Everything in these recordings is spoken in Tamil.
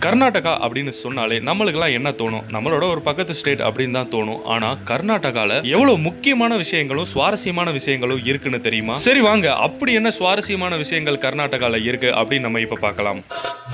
கர்நாடகா அப்படின்னு சொன்னாலே நம்மளுக்கெல்லாம் என்ன தோணும் நம்மளோட ஒரு பக்கத்து ஸ்டேட் அப்படின்னு தான் தோணும் ஆனா கர்நாடகால எவ்வளவு முக்கியமான விஷயங்களும் சுவாரஸ்யமான விஷயங்களும் இருக்குன்னு தெரியுமா சரி வாங்க அப்படி என்ன சுவாரஸ்யமான விஷயங்கள் கர்நாடகால இருக்கு அப்படின்னு நம்ம இப்ப பார்க்கலாம்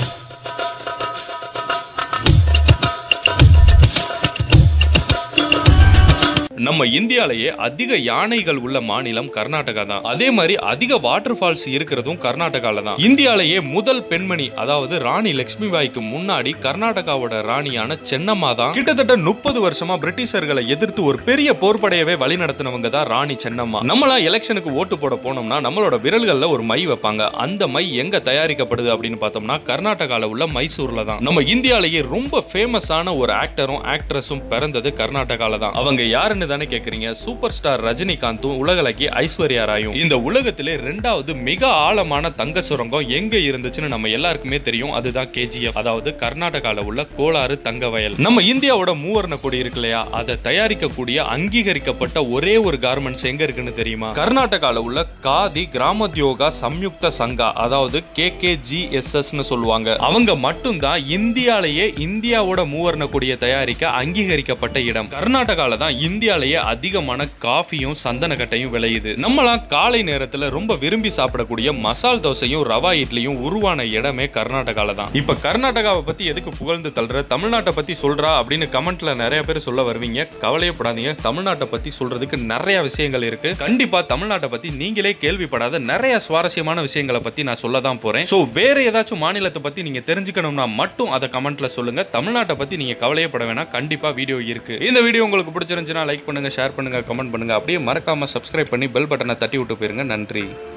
நம்ம இந்தியாலேயே அதிக யானைகள் உள்ள மாநிலம் கர்நாடகா தான் அதே மாதிரி அதிக வாட்டர் ஃபால்ஸ் இருக்கிறதும் கர்நாடகால தான் இந்தியாலேயே முதல் பெண்மணி அதாவது ராணி லட்சுமி பாய்க்கு முன்னாடி கர்நாடகாவோட ராணியான சென்னம்மா தான் கிட்டத்தட்ட முப்பது வருஷமா பிரிட்டிஷர்களை எதிர்த்து ஒரு பெரிய போர்ப்படையவே வழி நடத்தினவங்க தான் ராணி சென்னம்மா நம்மளாம் எலெக்ஷனுக்கு ஓட்டு போட போனோம்னா நம்மளோட விரல்கள்ல ஒரு மை வைப்பாங்க அந்த மை எங்க தயாரிக்கப்படுது அப்படின்னு பார்த்தோம்னா கர்நாடகால உள்ள மைசூர்ல தான் நம்ம இந்தியாலேயே ரொம்ப ஃபேமஸான ஒரு ஆக்டரும் ஆக்ட்ரஸும் பிறந்தது கர்நாடகால தான் அவங்க யாருன்னு தானே கேக்குறீங்க சூப்பர் ஸ்டார் ரஜினிகாந்தும் உலகளக்கி ஐஸ்வர்யா ராயும் இந்த உலகத்திலே ரெண்டாவது மிக ஆழமான தங்க சுரங்கம் எங்க இருந்துச்சுன்னு நம்ம எல்லாருக்குமே தெரியும் அதுதான் கேஜிஎஃப் அதாவது கர்நாடகால உள்ள கோளாறு தங்க வயல் நம்ம இந்தியாவோட மூவர்ண கொடி இருக்கு இல்லையா அதை தயாரிக்கக்கூடிய அங்கீகரிக்கப்பட்ட ஒரே ஒரு கார்மெண்ட்ஸ் எங்க இருக்குன்னு தெரியுமா கர்நாடகால உள்ள காதி கிராமோத்யோகா சம்யுக்த சங்கா அதாவது கே கே ஜி எஸ் சொல்லுவாங்க அவங்க மட்டும்தான் இந்தியாலேயே இந்தியாவோட மூவர்ண கொடியை தயாரிக்க அங்கீகரிக்கப்பட்ட இடம் கர்நாடகால தான் இந்தியாலேயே அதிகமான காஃபியும் சந்தனக்கட்டையும் விளையுது நம்மளாம் காலை நேரத்துல ரொம்ப விரும்பி சாப்பிடக்கூடிய மசால் தோசையும் ரவா இட்லியும் உருவான இடமே கர்நாடகால தான் இப்ப கர்நாடகாவை பத்தி எதுக்கு புகழ்ந்து தள்ளுற தமிழ்நாட்டை பத்தி சொல்றா அப்படின்னு கமெண்ட்ல நிறைய பேர் சொல்ல வருவீங்க கவலையப்படாதீங்க தமிழ்நாட்டை பத்தி சொல்றதுக்கு நிறைய விஷயங்கள் இருக்கு கண்டிப்பா தமிழ்நாட்டை பத்தி நீங்களே கேள்விப்படாத நிறைய சுவாரஸ்யமான விஷயங்களை பத்தி நான் சொல்ல தான் போறேன் சோ வேற ஏதாச்சும் மாநிலத்தை பத்தி நீங்க தெரிஞ்சுக்கணும்னா மட்டும் அதை கமெண்ட்ல சொல்லுங்க தமிழ்நாட்டை பத்தி நீங்க கவலையப்பட வேணாம் கண்டிப்பா வீடியோ இருக்கு இந்த வீடியோ உங்களுக்கு பிடிச்சிருந்துச்சுன்னா லைக் பண்ணுங்க ஷேர் பண்ணுங்க கமெண்ட் பண்ணுங்க அப்படியே மறக்காம சப்ஸ்கிரைப் பண்ணி பெல் பட்டனை தட்டி விட்டு போயிருங்க நன்றி